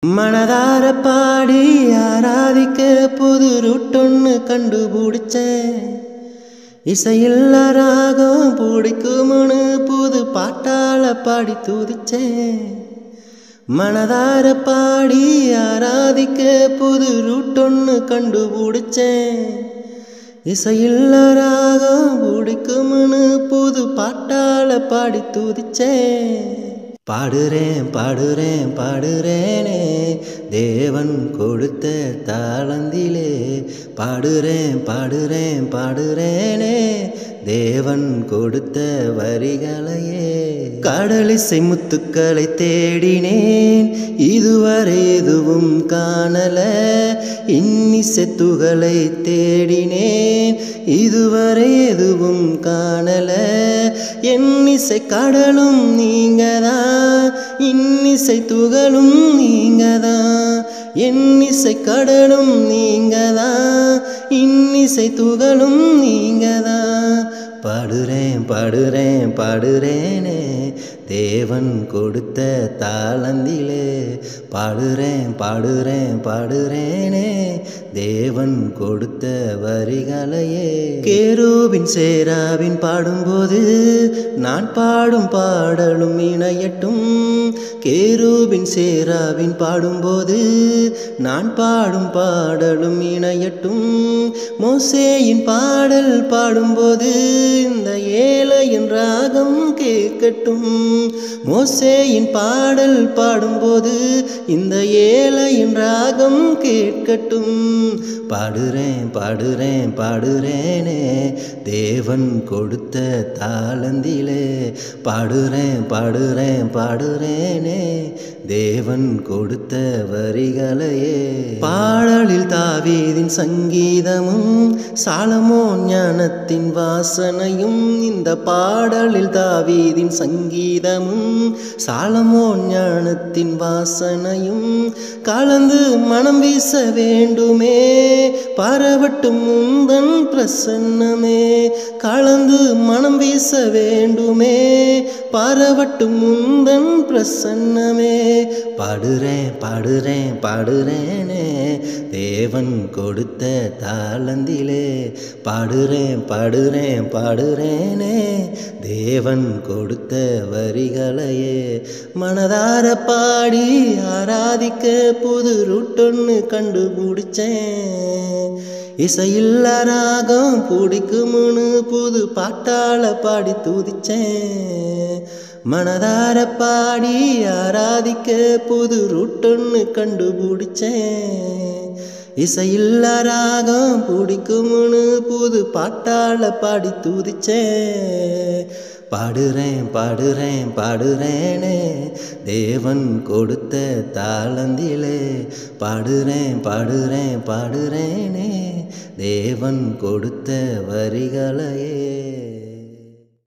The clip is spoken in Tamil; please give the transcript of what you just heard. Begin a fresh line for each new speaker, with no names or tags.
மனதார பாடி ஆராதிக்க புது ரூட்டொன்னு கண்டுபிடிச்சேன் இசையில்ல ராகம் பிடிக்கும்னு புது பாட்டால பாடி துதிச்சேன் மனதார பாடி ஆராதிக்க புது ரூட்டொன்னு கண்டுபிடிச்சேன் இசையில்ல ராகம் பிடிக்கும்னு புது பாட்டால பாடி துதிச்சேன் பாடுறேன் பாடுறேன் பாடுறேனே தேவன் கொடுத்த தாளந்திலே பாடுறேன் பாடுறேன் பாடுறேனே தேவன் கொடுத்த வரிகளையே கடலிசை முத்துக்களை தேடினேன் இதுவரை எதுவும் காணல இன்னிசை துகளை தேடினேன் இதுவரை எதுவும் காணல என்னிசை கடலும் நீங்கதான் இன்னிசை துகளும் நீங்கதான் என்னிசை கடலும் நீங்கதான் இன்னிசை துகளும் நீங்கதான் பாடுறேன் பாடுறேன் பாடுறேனே தேவன் கொடுத்த தாளந்திலே பாடுறேன் பாடுறேன் பாடுறேனே தேவன் கொடுத்த வரிகளையே கேரூபின் சேராவின் பாடும்போது நான் பாடும் பாடலும் இணையட்டும் கேரூபின் சேராவின் பாடும்போது நான் பாடும் பாடலும் இணையட்டும் மோசேயின் பாடல் பாடும்போது இந்த ஏழையின் ராகம் கேட்கட்டும் மோசேயின் பாடல் பாடும்போது இந்த ஏழையின் ராகம் கேட்கட்டும் பாடுறேன் பாடுறேன் பாடுறேனே தேவன் கொடுத்த தாளந்திலே பாடுறேன் பாடுறேன் பாடுறேனே தேவன் கொடுத்த வரிகளையே பாடலில் தாவீதின் சங்கீதமும் சாலமோன் ஞானத்தின் வாசனையும் இந்த பாடலில் தாவீதின் சங்கீதமும் சாலமோன் ஞானத்தின் வாசனையும் கலந்து மனம் வீச வேண்டுமே பரவட்டும் முந்தன் பிரசன்னமே கலந்து மனம் வீச வேண்டுமே பரவட்டும் முந்தன் பிரசன்னமே பாடுறேன் பாடுறேன் பாடுறேனே தேவன் கொடுத்த தாளந்திலே பாடுறேன் பாடுறேன் பாடுறேனே தேவன் கொடுத்த வரிகளையே மனதார பாடி ஆராதிக்க புது ரூட்டொன்னு கண்டுபிடிச்சேன் இசையில்ல ராகம் பிடிக்கும்னு புது பாட்டால பாடி துதிச்சேன் மனதார பாடி ஆராதிக்க புது ரூட்டொன்னு கண்டுபிடிச்சேன் இசையில்ல ராகம் பிடிக்கும்னு புது பாட்டால பாடி துதிச்சேன் பாடுறேன் பாடுறேன் பாடுறேனே தேவன் கொடுத்த தாளந்திலே பாடுறேன் பாடுறேன் பாடுறேனே தேவன் கொடுத்த வரிகளையே